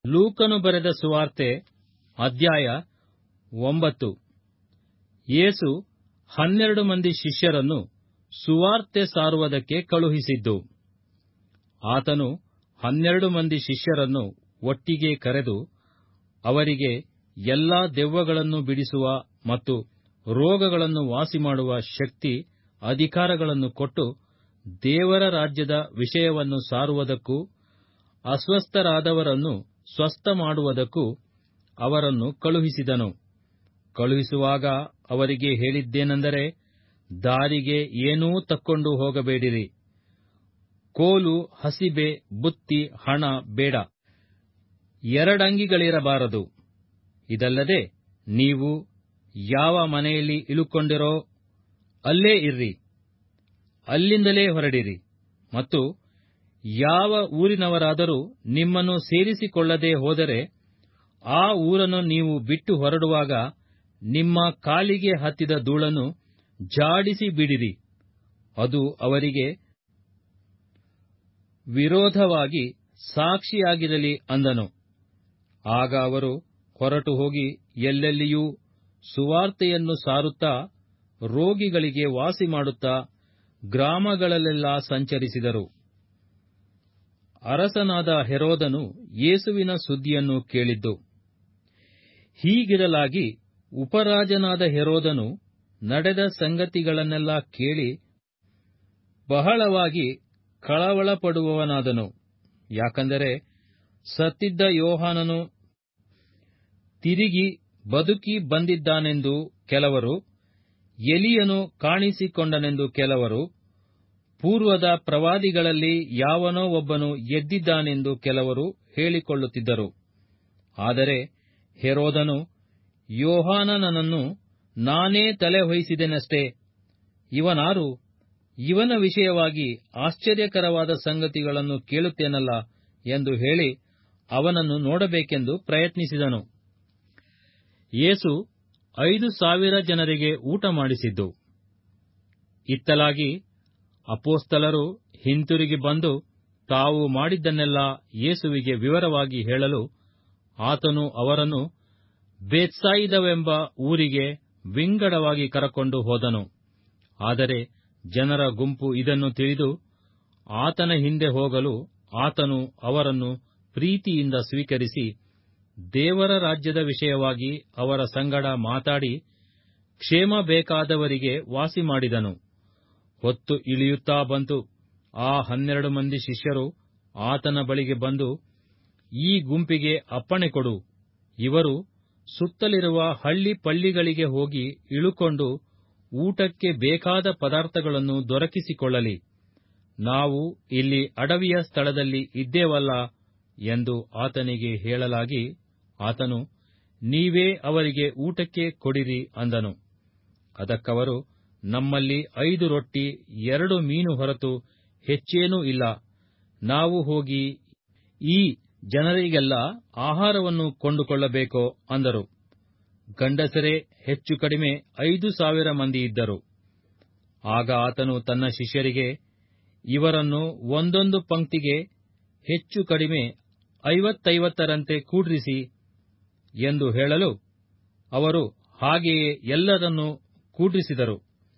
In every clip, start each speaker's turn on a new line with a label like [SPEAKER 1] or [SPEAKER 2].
[SPEAKER 1] ಲೂಕನು ಬರೆದ ಸುವಾರ್ತೆ ಅಧ್ಯಾಯ ಒಂಬತ್ತು ಯೇಸು ಹನ್ನೆರಡು ಮಂದಿ ಶಿಷ್ಯರನ್ನು ಸುವಾರ್ತೆ ಸಾರುವುದಕ್ಕೆ ಕಳುಹಿಸಿದ್ದು ಆತನು ಹನ್ನೆರಡು ಮಂದಿ ಶಿಷ್ಯರನ್ನು ಒಟ್ಟಿಗೆ ಕರೆದು ಅವರಿಗೆ ಎಲ್ಲಾ ದೆವ್ವಗಳನ್ನು ಬಿಡಿಸುವ ಮತ್ತು ರೋಗಗಳನ್ನು ವಾಸಿಮಾಡುವ ಶಕ್ತಿ ಅಧಿಕಾರಗಳನ್ನು ಕೊಟ್ಟು ದೇವರ ರಾಜ್ಯದ ವಿಷಯವನ್ನು ಸಾರುವುದಕ್ಕೂ ಅಸ್ವಸ್ಥರಾದವರನ್ನು ಸ್ವಸ್ಥ ಮಾಡುವುದಕ್ಕೂ ಅವರನ್ನು ಕಳುಹಿಸಿದನು ಕಳುಹಿಸುವಾಗ ಅವರಿಗೆ ಹೇಳಿದ್ದೇನೆಂದರೆ ದಾರಿಗೆ ಏನೂ ತಕ್ಕೊಂಡು ಹೋಗಬೇಡಿರಿ ಕೋಲು ಹಸಿಬೆ ಬುತ್ತಿ ಹಣ ಬೇಡ ಎರಡಂಗಿಗಳಿರಬಾರದು ಇದಲ್ಲದೆ ನೀವು ಯಾವ ಮನೆಯಲ್ಲಿ ಇಳುಕೊಂಡಿರೋ ಅಲ್ಲೇ ಇರ್ರಿ ಅಲ್ಲಿಂದಲೇ ಹೊರಡಿರಿ ಮತ್ತು ಯಾವ ಊರಿನವರಾದರೂ ನಿಮ್ಮನ್ನು ಸೇರಿಸಿಕೊಳ್ಳದೆ ಹೋದರೆ ಆ ಊರನ್ನು ನೀವು ಬಿಟ್ಟು ಹೊರಡುವಾಗ ನಿಮ್ಮ ಕಾಲಿಗೆ ಹತ್ತಿದ ಧೂಳನ್ನು ಝಾಡಿಸಿ ಬಿಡಿರಿ ಅದು ಅವರಿಗೆ ವಿರೋಧವಾಗಿ ಸಾಕ್ಷಿಯಾಗಿರಲಿ ಅಂದನು ಆಗ ಅವರು ಹೊರಟು ಹೋಗಿ ಎಲ್ಲೆಲ್ಲಿಯೂ ಸುವಾರ್ತೆಯನ್ನು ಸಾರುತ್ತಾ ರೋಗಿಗಳಿಗೆ ವಾಸಿಮಾಡುತ್ತಾ ಗ್ರಾಮಗಳಲ್ಲೆಲ್ಲಾ ಸಂಚರಿಸಿದರು ಅರಸನಾದ ಹೆರೋದನು ಯೇಸುವಿನ ಸುದ್ದಿಯನ್ನು ಕೇಳಿದ್ದು ಹೀಗಿರಲಾಗಿ ಉಪರಾಜನಾದ ಹೆರೋದನು ನಡೆದ ಸಂಗತಿಗಳನ್ನೆಲ್ಲ ಕೇಳಿ ಬಹಳವಾಗಿ ಕಳವಳಪಡುವವನಾದನು ಯಾಕಂದರೆ ಸತ್ತಿದ್ದ ಯೋಹಾನನು ತಿರುಗಿ ಬದುಕಿ ಬಂದಿದ್ದಾನೆಂದು ಕೆಲವರು ಎಲಿಯನು ಕಾಣಿಸಿಕೊಂಡನೆಂದು ಕೆಲವರು ಪೂರ್ವದ ಪ್ರವಾದಿಗಳಲ್ಲಿ ಯಾವನೋ ಒಬ್ಬನು ಎದ್ದಿದ್ದಾನೆಂದು ಕೆಲವರು ಹೇಳಿಕೊಳ್ಳುತ್ತಿದ್ದರು ಆದರೆ ಹೆರೋದನು ಯೋಹಾನನನ್ನು ನಾನೇ ತಲೆವಹಿಸಿದೆನಷ್ಟೇ ಇವನಾರು ಇವನ ವಿಷಯವಾಗಿ ಆಶ್ಚರ್ಯಕರವಾದ ಸಂಗತಿಗಳನ್ನು ಕೇಳುತ್ತೇನಲ್ಲ ಎಂದು ಹೇಳಿ ಅವನನ್ನು ನೋಡಬೇಕೆಂದು ಪ್ರಯತ್ನಿಸಿದನು ಯೇಸು ಐದು ಸಾವಿರ ಜನರಿಗೆ ಊಟ ಮಾಡಿಸಿದ್ದು ಇತ್ತಲಾಗಿ ಅಪೋಸ್ತಲರು ಹಿಂತಿರುಗಿ ಬಂದು ತಾವು ಮಾಡಿದ್ದನ್ನೆಲ್ಲ ಯೇಸುವಿಗೆ ವಿವರವಾಗಿ ಹೇಳಲು ಆತನು ಅವರನ್ನು ಬೇತ್ಸಾಯಿದವೆಂಬ ಊರಿಗೆ ವಿಂಗಡವಾಗಿ ಕರಕೊಂಡು ಹೋದನು ಆದರೆ ಜನರ ಗುಂಪು ಇದನ್ನು ತಿಳಿದು ಆತನ ಹಿಂದೆ ಹೋಗಲು ಆತನು ಅವರನ್ನು ಪ್ರೀತಿಯಿಂದ ಸ್ವೀಕರಿಸಿ ದೇವರ ರಾಜ್ಯದ ವಿಷಯವಾಗಿ ಅವರ ಸಂಗಡ ಮಾತಾಡಿ ಕ್ಷೇಮ ಬೇಕಾದವರಿಗೆ ವಾಸಿಮಾಡಿದನು ಹೊತ್ತು ಇಳಿಯುತ್ತಾ ಬಂತು ಆ ಹನ್ನೆರಡು ಮಂದಿ ಶಿಷ್ಯರು ಆತನ ಬಳಿಗೆ ಬಂದು ಈ ಗುಂಪಿಗೆ ಅಪ್ಪಣೆ ಕೊಡು ಇವರು ಸುತ್ತಲಿರುವ ಹಳ್ಳಿ ಪಳ್ಳಿಗಳಿಗೆ ಹೋಗಿ ಇಳುಕೊಂಡು ಊಟಕ್ಕೆ ಬೇಕಾದ ಪದಾರ್ಥಗಳನ್ನು ದೊರಕಿಸಿಕೊಳ್ಳಲಿ ನಾವು ಇಲ್ಲಿ ಅಡವಿಯ ಸ್ಥಳದಲ್ಲಿ ಇದ್ದೇವಲ್ಲ ಎಂದು ಆತನಿಗೆ ಹೇಳಲಾಗಿ ಆತನು ನೀವೇ ಅವರಿಗೆ ಊಟಕ್ಕೆ ಕೊಡಿರಿ ಅಂದನು ಅದಕ್ಕವರು ನಮ್ಮಲ್ಲಿ ಐದು ರೊಟ್ಟಿ ಎರಡು ಮೀನು ಹೊರತು ಹೆಚ್ಚೇನೂ ಇಲ್ಲ ನಾವು ಹೋಗಿ ಈ ಜನರಿಗೆಲ್ಲ ಆಹಾರವನ್ನು ಕೊಂಡುಕೊಳ್ಳಬೇಕೋ ಅಂದರು ಗಂಡಸರೇ ಹೆಚ್ಚು ಕಡಿಮೆ ಐದು ಸಾವಿರ ಮಂದಿ ಇದ್ದರು ಆಗ ಆತನು ತನ್ನ ಶಿಷ್ಯರಿಗೆ ಇವರನ್ನು ಒಂದೊಂದು ಪಂಕ್ತಿಗೆ ಹೆಚ್ಚು ಕಡಿಮೆ ಐವತ್ತೈವತ್ತರಂತೆ ಕೂಡ್ರಿಸಿ ಎಂದು ಹೇಳಲು ಅವರು ಹಾಗೆಯೇ ಎಲ್ಲರನ್ನೂ ಕೂಡ್ರಿಸಿದರು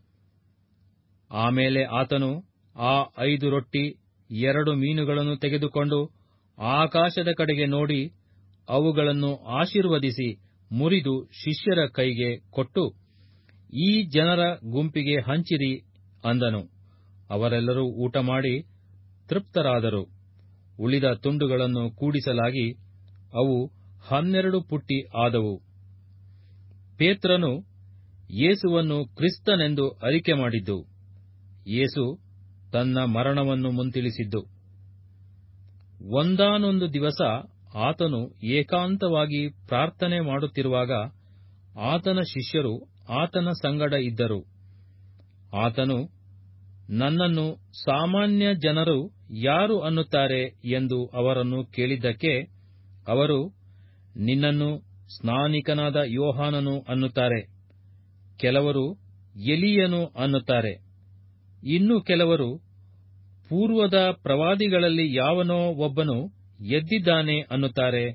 [SPEAKER 1] ಆಮೇಲೆ ಆತನು ಆ ಐದು ರೊಟ್ಟಿ ಎರಡು ಮೀನುಗಳನ್ನು ತೆಗೆದುಕೊಂಡು ಆಕಾಶದ ಕಡೆಗೆ ನೋಡಿ ಅವುಗಳನ್ನು ಆಶೀರ್ವದಿಸಿ ಮುರಿದು ಶಿಷ್ಯರ ಕೈಗೆ ಕೊಟ್ಟು ಈ ಜನರ ಗುಂಪಿಗೆ ಹಂಚಿರಿ ಅಂದನು ಅವರೆಲ್ಲರೂ ಊಟ ಮಾಡಿ ತೃಪ್ತರಾದರು ಉಳಿದ ತುಂಡುಗಳನ್ನು ಕೂಡಿಸಲಾಗಿ ಅವು ಹನ್ನೆರಡು ಪುಟ್ಟಿ ಆದವು ಪೇತ್ರನು ಯೇಸುವನ್ನು ಕ್ರಿಸ್ತನೆಂದು ಅರಿಕೆ ಮಾಡಿದ್ದು ಯೇಸು ತನ್ನ ಮರಣವನ್ನು ಮುಂತಿಳಿಸಿದ್ದು ಒಂದಾನೊಂದು ದಿವಸ ಆತನು ಏಕಾಂತವಾಗಿ ಪ್ರಾರ್ಥನೆ ಮಾಡುತ್ತಿರುವಾಗ ಆತನ ಶಿಷ್ಯರು ಆತನ ಸಂಗಡ ಇದ್ದರು ಆತನು ನನ್ನನ್ನು ಸಾಮಾನ್ಯ ಜನರು ಯಾರು ಅನ್ನುತ್ತಾರೆ ಎಂದು ಅವರನ್ನು ಕೇಳಿದ್ದಕ್ಕೆ ಅವರು ನಿನ್ನನ್ನು ಸ್ನಾನಿಕನಾದ ಯೋಹಾನನು ಅನ್ನುತ್ತಾರೆ ಕೆಲವರು ಎಲೀಯನು ಅನ್ನುತ್ತಾರೆ ಇನ್ನು ಕೆಲವರು ಪೂರ್ವದ ಪ್ರವಾದಿಗಳಲ್ಲಿ ಯಾವನೋ ಒಬ್ಬನು ಎದ್ದಿದ್ದಾನೆ ಅನ್ನುತ್ತಾರೆ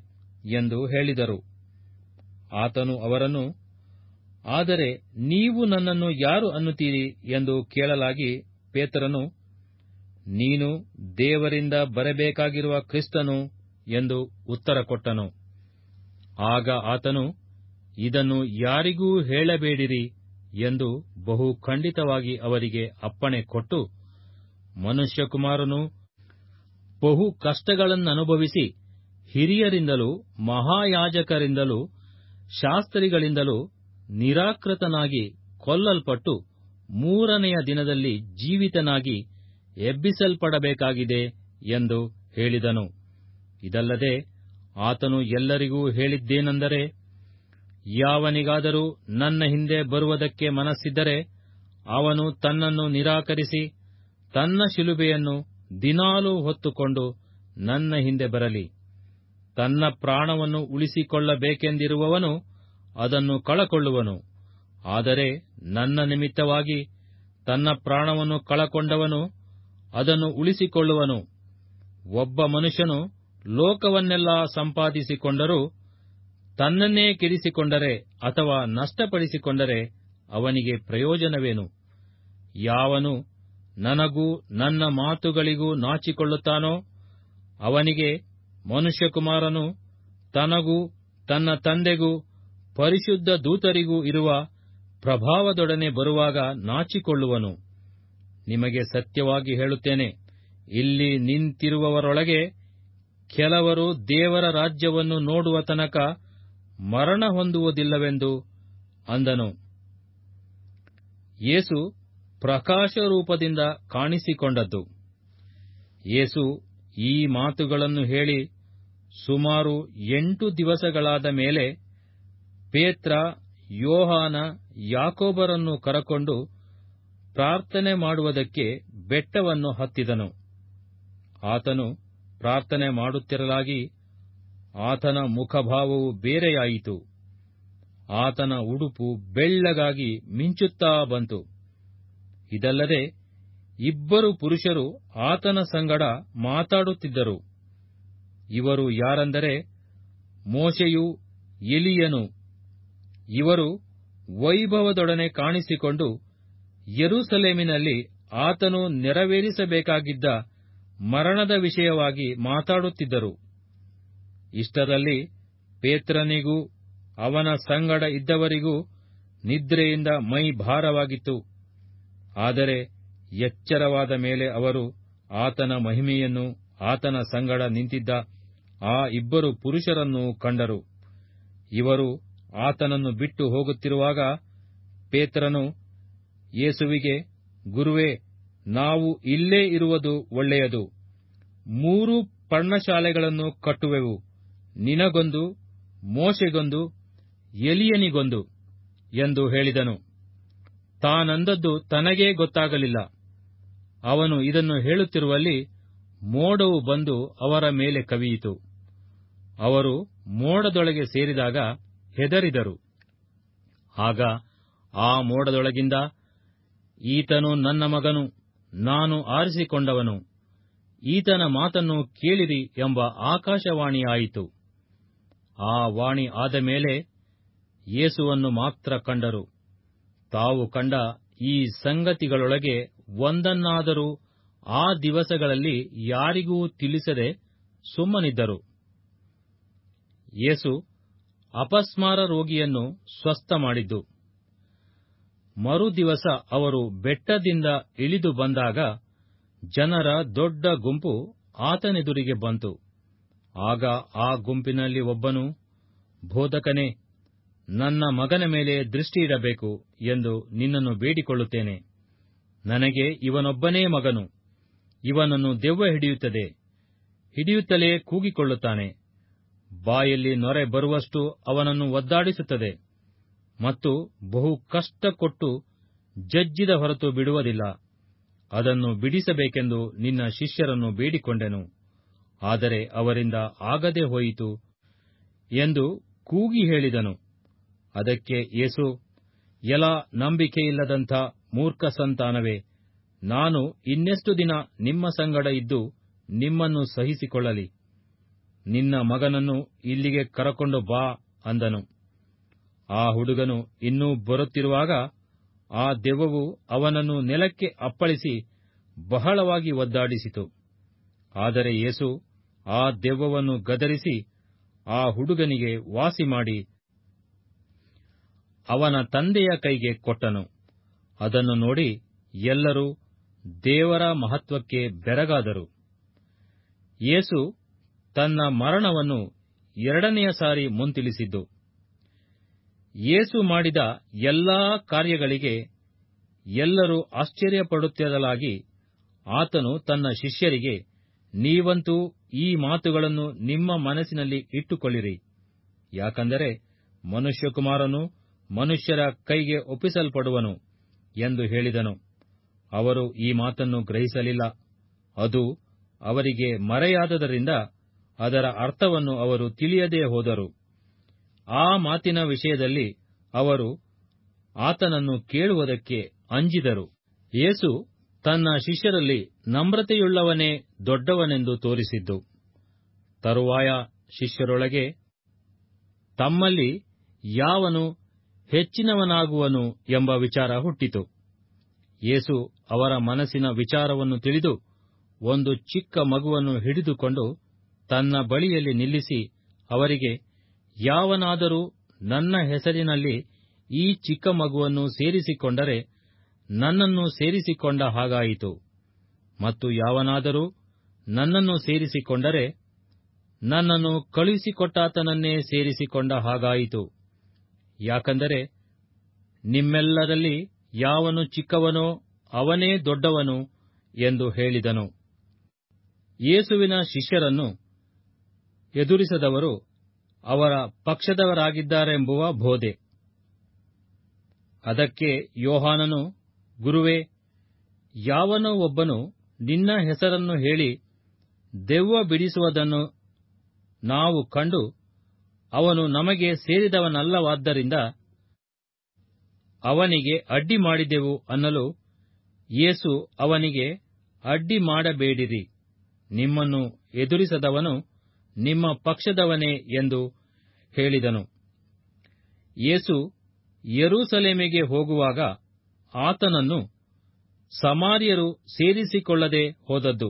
[SPEAKER 1] ಎಂದು ಹೇಳಿದರು ಆತನು ಅವರನ್ನು ಆದರೆ ನೀವು ನನ್ನನ್ನು ಯಾರು ಅನ್ನುತ್ತೀರಿ ಎಂದು ಕೇಳಲಾಗಿ ಪೇತ್ರನು ನೀನು ದೇವರಿಂದ ಬರಬೇಕಾಗಿರುವ ಕ್ರಿಸ್ತನು ಎಂದು ಉತ್ತರ ಕೊಟ್ಟನು ಆಗ ಆತನು ಇದನ್ನು ಯಾರಿಗೂ ಹೇಳಬೇಡಿರಿ ಎಂದು ಬಹು ಖಂಡಿತವಾಗಿ ಅವರಿಗೆ ಅಪ್ಪಣೆ ಕೊಟ್ಟು ಮನುಷ್ಯಕುಮಾರನು ಬಹು ಕಷ್ಟಗಳನ್ನನುಭವಿಸಿ ಹಿರಿಯರಿಂದಲೂ ಮಹಾಯಾಜಕರಿಂದಲೂ ಶಾಸ್ತ್ರಿಗಳಿಂದಲೂ ನಿರಾಕೃತನಾಗಿ ಕೊಲ್ಲಲ್ಪಟ್ಟು ಮೂರನೆಯ ದಿನದಲ್ಲಿ ಜೀವಿತನಾಗಿ ಎಬ್ಬಿಸಲ್ಪಡಬೇಕಾಗಿದೆ ಎಂದು ಹೇಳಿದನು ಇದಲ್ಲದೆ ಆತನು ಎಲ್ಲರಿಗೂ ಹೇಳಿದ್ದೇನೆಂದರೆ ಯಾವನಿಗಾದರೂ ನನ್ನ ಹಿಂದೆ ಬರುವುದಕ್ಕೆ ಮನಸ್ಸಿದ್ದರೆ ಅವನು ತನ್ನನ್ನು ನಿರಾಕರಿಸಿ ತನ್ನ ಶಿಲುಬೆಯನ್ನು ದಿನಾಲೂ ಹೊತ್ತುಕೊಂಡು ನನ್ನ ಹಿಂದೆ ಬರಲಿ ತನ್ನ ಪ್ರಾಣವನ್ನು ಉಳಿಸಿಕೊಳ್ಳಬೇಕೆಂದಿರುವವನು ಅದನ್ನು ಕಳಕೊಳ್ಳುವನು ಆದರೆ ನನ್ನ ನಿಮಿತ್ತವಾಗಿ ತನ್ನ ಪ್ರಾಣವನ್ನು ಕಳಕೊಂಡವನು ಅದನ್ನು ಉಳಿಸಿಕೊಳ್ಳುವನು ಒಬ್ಬ ಮನುಷ್ಯನು ಲೋಕವನ್ನೆಲ್ಲ ಸಂಪಾದಿಸಿಕೊಂಡರೂ ತನ್ನನ್ನೇ ಕೆಡಿಸಿಕೊಂಡರೆ ಅಥವಾ ನಷ್ಟಪಡಿಸಿಕೊಂಡರೆ ಅವನಿಗೆ ಪ್ರಯೋಜನವೇನು ಯಾವನು ನನಗೂ ನನ್ನ ಮಾತುಗಳಿಗೂ ನಾಚಿಕೊಳ್ಳುತ್ತಾನೋ ಅವನಿಗೆ ಮನುಷ್ಯಕುಮಾರನು ತನಗೂ ತನ್ನ ತಂದೆಗೂ ಪರಿಶುದ್ಧ ದೂತರಿಗೂ ಇರುವ ಪ್ರಭಾವದೊಡನೆ ಬರುವಾಗ ನಾಚಿಕೊಳ್ಳುವನು ನಿಮಗೆ ಸತ್ಯವಾಗಿ ಹೇಳುತ್ತೇನೆ ಇಲ್ಲಿ ನಿಂತಿರುವವರೊಳಗೆ ಕೆಲವರು ದೇವರ ರಾಜ್ಯವನ್ನು ನೋಡುವ ತನಕ ಮರಣ ಹೊಂದುವುದಿಲ್ಲವೆಂದು ಅಂದನು ಯೇಸು ಪ್ರಕಾಶರೂಪದಿಂದ ಕಾಣಿಸಿಕೊಂಡದ್ದು ಯೇಸು ಈ ಮಾತುಗಳನ್ನು ಹೇಳಿ ಸುಮಾರು ಎಂಟು ದಿವಸಗಳಾದ ಮೇಲೆ ಪೇತ್ರ ಯೋಹಾನ ಯಾಕೋಬರನ್ನು ಕರಕೊಂಡು ಪ್ರಾರ್ಥನೆ ಮಾಡುವುದಕ್ಕೆ ಬೆಟ್ಟವನ್ನು ಹತ್ತಿದನು ಆತನು ಪ್ರಾರ್ಥನೆ ಮಾಡುತ್ತಿರಲಾಗಿ ಆತನ ಮುಖಭಾವವು ಬೇರೆಯಾಯಿತು ಆತನ ಉಡುಪು ಬೆಳ್ಳಗಾಗಿ ಮಿಂಚುತ್ತಾ ಬಂತು ಇದಲ್ಲದೆ ಇಬ್ಬರು ಪುರುಷರು ಆತನ ಸಂಗಡ ಮಾತಾಡುತ್ತಿದ್ದರು ಇವರು ಯಾರೆಂದರೆ ಮೋಶೆಯೂ ಎಲಿಯನು ಇವರು ವೈಭವದೊಡನೆ ಕಾಣಿಸಿಕೊಂಡು ಯೆರೂಸಲೇಮಿನಲ್ಲಿ ಆತನು ನೆರವೇರಿಸಬೇಕಾಗಿದ್ದ ಮರಣದ ವಿಷಯವಾಗಿ ಮಾತಾಡುತ್ತಿದ್ದರು ಇಷ್ಟರಲ್ಲಿ ಪೇತ್ರನಿಗೂ ಅವನ ಸಂಗಡ ಇದ್ದವರಿಗೂ ನಿದ್ರೆಯಿಂದ ಮೈ ಭಾರವಾಗಿತ್ತು ಆದರೆ ಎಚ್ಚರವಾದ ಮೇಲೆ ಅವರು ಆತನ ಮಹಿಮೆಯನ್ನು ಆತನ ಸಂಗಡ ನಿಂತಿದ್ದ ಆ ಇಬ್ಬರು ಪುರುಷರನ್ನು ಕಂಡರು ಇವರು ಆತನನ್ನು ಬಿಟ್ಟು ಹೋಗುತ್ತಿರುವಾಗ ಪೇತ್ರನು ಯೇಸುವಿಗೆ ಗುರುವೇ ನಾವು ಇಲ್ಲೇ ಇರುವುದು ಒಳ್ಳೆಯದು ಮೂರು ಪರ್ಣಶಾಲೆಗಳನ್ನು ಕಟ್ಟುವೆವು ನಿನಗೊಂದು ಮೋಶೆಗೊಂದು ಎಲಿಯನಿಗೊಂದು ಎಂದು ಹೇಳಿದನು ತಾನಂದದ್ದು ತನಗೇ ಗೊತ್ತಾಗಲಿಲ್ಲ ಅವನು ಇದನ್ನು ಹೇಳುತ್ತಿರುವಲ್ಲಿ ಮೋಡವು ಬಂದು ಅವರ ಮೇಲೆ ಕವಿಯಿತು ಅವರು ಮೋಡದೊಳಗೆ ಸೇರಿದಾಗ ಹೆದರಿದರು ಆಗ ಆ ಮೋಡದೊಳಗಿಂದ ಈತನು ನನ್ನ ಮಗನು ನಾನು ಆರಿಸಿಕೊಂಡವನು ಈತನ ಮಾತನ್ನು ಕೇಳಿರಿ ಎಂಬ ಆಕಾಶವಾಣಿಯಾಯಿತು ಆ ವಾಣಿ ಆದ ಮೇಲೆ ಯೇಸುವನ್ನು ಮಾತ್ರ ಕಂಡರು ತಾವು ಕಂಡ ಈ ಸಂಗತಿಗಳೊಳಗೆ ಒಂದನ್ನಾದರೂ ಆ ದಿವಸಗಳಲ್ಲಿ ಯಾರಿಗೂ ತಿಳಿಸದೆ ಸುಮ್ಮನಿದ್ದರು ಯೇಸು ಅಪಸ್ಮಾರ ರೋಗಿಯನ್ನು ಸ್ವಸ್ಥ ಮಾಡಿದ್ದು ಮರುದಿವಸ ಅವರು ಬೆಟ್ಟದಿಂದ ಇಳಿದು ಬಂದಾಗ ಜನರ ದೊಡ್ಡ ಗುಂಪು ಆತನೆದುರಿಗೆ ಬಂತು ಆಗ ಆ ಗುಂಪಿನಲ್ಲಿ ಒಬ್ಬನು ಬೋಧಕನೇ ನನ್ನ ಮಗನ ಮೇಲೆ ದೃಷ್ಟಿಯಿಡಬೇಕು ಎಂದು ನಿನ್ನನ್ನು ಬೇಡಿಕೊಳ್ಳುತ್ತೇನೆ ನನಗೆ ಇವನೊಬ್ಬನೇ ಮಗನು ಇವನನ್ನು ದೆವ್ವ ಹಿಡಿಯುತ್ತದೆ ಹಿಡಿಯುತ್ತಲೇ ಕೂಗಿಕೊಳ್ಳುತ್ತಾನೆ ಬಾಯಲ್ಲಿ ನೊರೆ ಬರುವಷ್ಟು ಅವನನ್ನು ಒದ್ದಾಡಿಸುತ್ತದೆ ಮತ್ತು ಬಹು ಕಷ್ಟ ಕೊಟ್ಟು ಜಜ್ಜಿದ ಹೊರತು ಬಿಡುವುದಿಲ್ಲ ಅದನ್ನು ಬಿಡಿಸಬೇಕೆಂದು ನಿನ್ನ ಶಿಷ್ಯರನ್ನು ಬೇಡಿಕೊಂಡೆನು ಆದರೆ ಅವರಿಂದ ಆಗದೆ ಹೋಯಿತು ಎಂದು ಕೂಗಿ ಹೇಳಿದನು ಅದಕ್ಕೆ ಯೇಸು ಎಲ ನಂಬಿಕೆಯಿಲ್ಲದಂಥ ಮೂರ್ಖ ಸಂತಾನವೇ ನಾನು ಇನ್ನೆಷ್ಟು ದಿನ ನಿಮ್ಮ ಸಂಗಡ ಇದ್ದು ನಿಮ್ಮನ್ನು ಸಹಿಸಿಕೊಳ್ಳಲಿ ನಿನ್ನ ಮಗನನ್ನು ಇಲ್ಲಿಗೆ ಕರಕೊಂಡು ಬಾ ಅಂದನು ಆ ಹುಡುಗನು ಇನ್ನೂ ಬರುತ್ತಿರುವಾಗ ಆ ದೆವ್ವವು ಅವನನ್ನು ನೆಲಕ್ಕೆ ಅಪ್ಪಳಿಸಿ ಬಹಳವಾಗಿ ಒದ್ದಾಡಿಸಿತು ಆದರೆ ಯೇಸು ಆ ದೆವ್ವವನ್ನು ಗದರಿಸಿ ಆ ಹುಡುಗನಿಗೆ ವಾಸಿಮಾಡಿ ಅವನ ತಂದೆಯ ಕೈಗೆ ಕೊಟ್ಟನು ಅದನ್ನು ನೋಡಿ ಎಲ್ಲರೂ ದೇವರ ಮಹತ್ವಕ್ಕೆ ಬೆರಗಾದರು ಯೇಸು ತನ್ನ ಮರಣವನ್ನು ಎರಡನೆಯ ಸಾರಿ ಮುಂತಿಳಿಸಿದ್ದು ಯೇಸು ಮಾಡಿದ ಎಲ್ಲಾ ಕಾರ್ಯಗಳಿಗೆ ಎಲ್ಲರೂ ಆಶ್ಚರ್ಯಪಡುತ್ತಿರಲಾಗಿ ಆತನು ತನ್ನ ಶಿಷ್ಯರಿಗೆ ನೀವಂತೂ ಈ ಮಾತುಗಳನ್ನು ನಿಮ್ಮ ಮನಸ್ಸಿನಲ್ಲಿ ಇಟ್ಟುಕೊಳ್ಳಿರಿ ಯಾಕಂದರೆ ಮನುಷ್ಯಕುಮಾರನು ಮನುಷ್ಯರ ಕೈಗೆ ಒಪ್ಪಿಸಲ್ಪಡುವನು ಎಂದು ಹೇಳಿದನು ಅವರು ಈ ಮಾತನ್ನು ಗ್ರಹಿಸಲಿಲ್ಲ ಅದು ಅವರಿಗೆ ಮರೆಯಾದದರಿಂದ ಅದರ ಅರ್ಥವನ್ನು ಅವರು ತಿಳಿಯದೇ ಹೋದರು ಆ ಮಾತಿನ ವಿಷಯದಲ್ಲಿ ಅವರು ಆತನನ್ನು ಕೇಳುವುದಕ್ಕೆ ಅಂಜಿದರು ಯೇಸು ತನ್ನ ಶಿಷ್ಯರಲ್ಲಿ ನಮ್ರತೆಯುಳ್ಳವನೇ ದೊಡ್ಡವನೆಂದು ತೋರಿಸಿದ್ದು ತರುವಾಯ ಶಿಷ್ಯರೊಳಗೆ ತಮ್ಮಲ್ಲಿ ಯಾವನು ಹೆಚ್ಚಿನವನಾಗುವನು ಎಂಬ ವಿಚಾರ ಹುಟ್ಟಿತು ಯೇಸು ಅವರ ಮನಸ್ಸಿನ ವಿಚಾರವನ್ನು ತಿಳಿದು ಒಂದು ಚಿಕ್ಕ ಮಗುವನ್ನು ಹಿಡಿದುಕೊಂಡು ತನ್ನ ಬಳಿಯಲ್ಲಿ ನಿಲ್ಲಿಸಿ ಅವರಿಗೆ ಯಾವನಾದರೂ ನನ್ನ ಹೆಸರಿನಲ್ಲಿ ಈ ಚಿಕ್ಕ ಮಗುವನ್ನು ಸೇರಿಸಿಕೊಂಡರೆ ನನ್ನನ್ನು ಸೇರಿಸಿಕೊಂಡ ಹಾಗಾಯಿತು ಮತ್ತು ಯಾವನಾದರೂ ನನ್ನನ್ನು ಸೇರಿಸಿಕೊಂಡರೆ ನನ್ನನ್ನು ಕಳುಹಿಸಿಕೊಟ್ಟಾತನನ್ನೇ ಸೇರಿಸಿಕೊಂಡ ಹಾಗಾಯಿತು ಯಾಕಂದರೆ ನಿಮ್ಮೆಲ್ಲರಲ್ಲಿ ಯಾವನು ಚಿಕ್ಕವನೋ ಅವನೇ ದೊಡ್ಡವನು ಎಂದು ಹೇಳಿದನು ಯೇಸುವಿನ ಶಿಷ್ಯರನ್ನು ಎದುರಿಸದವರು ಅವರ ಪಕ್ಷದವರಾಗಿದ್ದಾರೆಂಬುವ ಬೋಧೆ ಅದಕ್ಕೆ ಯೋಹಾನನು ಗುರುವೇ ಯಾವನೋ ಒಬ್ಬನು ನಿನ್ನ ಹೆಸರನ್ನು ಹೇಳಿ ದೆವ್ವ ಬಿಡಿಸುವುದನ್ನು ನಾವು ಕಂಡು ಅವನು ನಮಗೆ ಸೇರಿದವನಲ್ಲವಾದ್ದರಿಂದ ಅವನಿಗೆ ಅಡ್ಡಿ ಮಾಡಿದೆವು ಅನ್ನಲು ಯೇಸು ಅವನಿಗೆ ಅಡ್ಡಿ ಮಾಡಬೇಡಿರಿ ನಿಮ್ಮನ್ನು ಎದುರಿಸದವನು ನಿಮ್ಮ ಪಕ್ಷದವನೇ ಎಂದು ಹೇಳಿದನು ಯೇಸು ಯೆರೂಸಲೇಮಿಗೆ ಹೋಗುವಾಗ ಆತನನ್ನು ಸಮಾರ್ಯರು ಸೇರಿಸಿಕೊಳ್ಳದೆ ಹೋದದ್ದು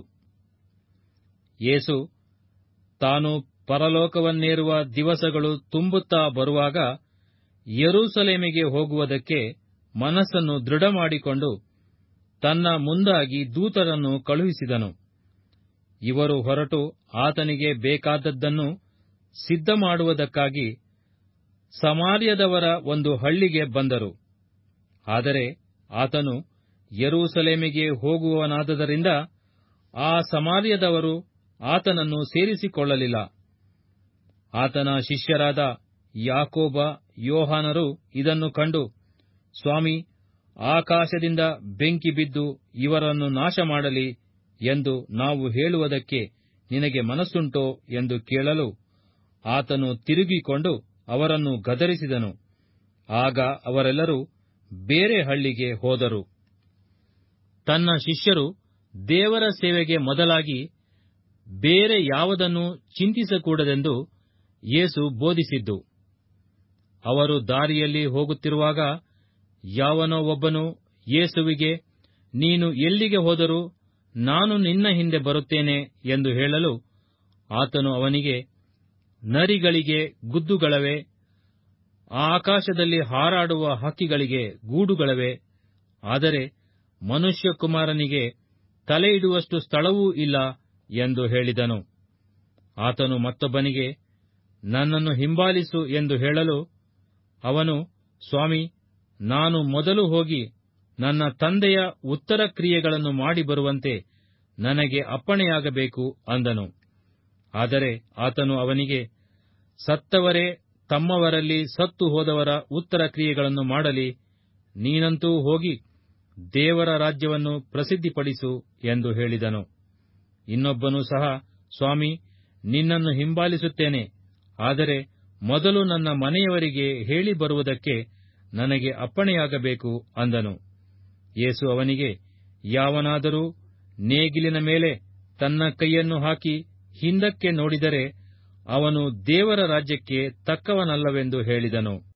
[SPEAKER 1] ಯೇಸು ತಾನು ಪರಲೋಕವನ್ನೇರುವ ದಿವಸಗಳು ತುಂಬುತ್ತಾ ಬರುವಾಗ ಯೆರೂಸಲೇಮಿಗೆ ಹೋಗುವುದಕ್ಕೆ ಮನಸ್ಸನ್ನು ದೃಢಮಾಡಿಕೊಂಡು ತನ್ನ ಮುಂದಾಗಿ ದೂತರನ್ನು ಕಳುಹಿಸಿದನು ಇವರು ಹೊರಟು ಆತನಿಗೆ ಬೇಕಾದದ್ದನ್ನು ಸಿದ್ಧಮಾಡುವುದಕ್ಕಾಗಿ ಸಮಾರ್ಯದವರ ಒಂದು ಹಳ್ಳಿಗೆ ಬಂದರು ಆದರೆ ಆತನು ಯೆರೂಸಲೇಮಿಗೆ ಹೋಗುವವನಾದದರಿಂದ ಆ ಸಮಾರ್ಯದವರು ಆತನನ್ನು ಸೇರಿಸಿಕೊಳ್ಳಲಿಲ್ಲ ಆತನ ಶಿಷ್ಯರಾದ ಯಾಕೋಬ ಯೋಹಾನರು ಇದನ್ನು ಕಂಡು ಸ್ವಾಮಿ ಆಕಾಶದಿಂದ ಬೆಂಕಿ ಬಿದ್ದು ಇವರನ್ನು ನಾಶ ಮಾಡಲಿ ಎಂದು ನಾವು ಹೇಳುವುದಕ್ಕೆ ನಿನಗೆ ಮನಸ್ಸುಂಟೋ ಎಂದು ಕೇಳಲು ಆತನು ತಿರುಗಿಕೊಂಡು ಅವರನ್ನು ಗದರಿಸಿದನು ಆಗ ಅವರೆಲ್ಲರೂ ಬೇರೆ ಹಳ್ಳಿಗೆ ಹೋದರು ತನ್ನ ಶಿಷ್ಯರು ದೇವರ ಸೇವೆಗೆ ಮೊದಲಾಗಿ ಬೇರೆ ಯಾವುದನ್ನು ಚಿಂತಿಸಕೂಡದೆಂದು ಯೇಸು ಬೋಧಿಸಿದ್ದು ಅವರು ದಾರಿಯಲ್ಲಿ ಹೋಗುತ್ತಿರುವಾಗ ಯಾವನೋ ಒಬ್ಬನು ಯೇಸುವಿಗೆ ನೀನು ಎಲ್ಲಿಗೆ ಹೋದರೂ ನಾನು ನಿನ್ನ ಹಿಂದೆ ಬರುತ್ತೇನೆ ಎಂದು ಹೇಳಲು ಆತನು ಅವನಿಗೆ ನರಿಗಳಿಗೆ ಗುದ್ದುಗಳವೆ ಆಕಾಶದಲ್ಲಿ ಹಾರಾಡುವ ಹಕ್ಕಿಗಳಿಗೆ ಗೂಡುಗಳವೆ ಆದರೆ ಮನುಷ್ಯಕುಮಾರನಿಗೆ ತಲೆಯಿಡುವಷ್ಟು ಸ್ಥಳವೂ ಇಲ್ಲ ಎಂದು ಹೇಳಿದನು ಆತನು ಮತ್ತೊಬ್ಬನಿಗೆ ನನ್ನನ್ನು ಹಿಂಬಾಲಿಸು ಎಂದು ಹೇಳಲು ಅವನು ಸ್ವಾಮಿ ನಾನು ಮೊದಲು ಹೋಗಿ ನನ್ನ ತಂದೆಯ ಉತ್ತರ ಕ್ರಿಯೆಗಳನ್ನು ಮಾಡಿ ಬರುವಂತೆ ನನಗೆ ಅಪ್ಪಣೆಯಾಗಬೇಕು ಅಂದನು ಆದರೆ ಆತನು ಅವನಿಗೆ ಸತ್ತವರೇ ತಮ್ಮವರಲ್ಲಿ ಸತ್ತು ಹೋದವರ ಉತ್ತರ ಕ್ರಿಯೆಗಳನ್ನು ಮಾಡಲಿ ನೀನಂತೂ ಹೋಗಿ ದೇವರ ರಾಜ್ಯವನ್ನು ಪ್ರಸಿದ್ಧಿಪಡಿಸು ಎಂದು ಹೇಳಿದನು ಇನ್ನೊಬ್ಬನು ಸಹ ಸ್ವಾಮಿ ನಿನ್ನನ್ನು ಹಿಂಬಾಲಿಸುತ್ತೇನೆ ಆದರೆ ಮೊದಲು ನನ್ನ ಮನೆಯವರಿಗೆ ಹೇಳಿ ಬರುವುದಕ್ಕೆ ನನಗೆ ಅಪ್ಪಣೆಯಾಗಬೇಕು ಅಂದನು ಯೇಸು ಅವನಿಗೆ ಯಾವನಾದರೂ ನೇಗಿಲಿನ ಮೇಲೆ ತನ್ನ ಕೈಯನ್ನು ಹಾಕಿ ಹಿಂದಕ್ಕೆ ನೋಡಿದರೆ ಅವನು ದೇವರ ರಾಜ್ಯಕ್ಕೆ ತಕ್ಕವನಲ್ಲವೆಂದು ಹೇಳಿದನು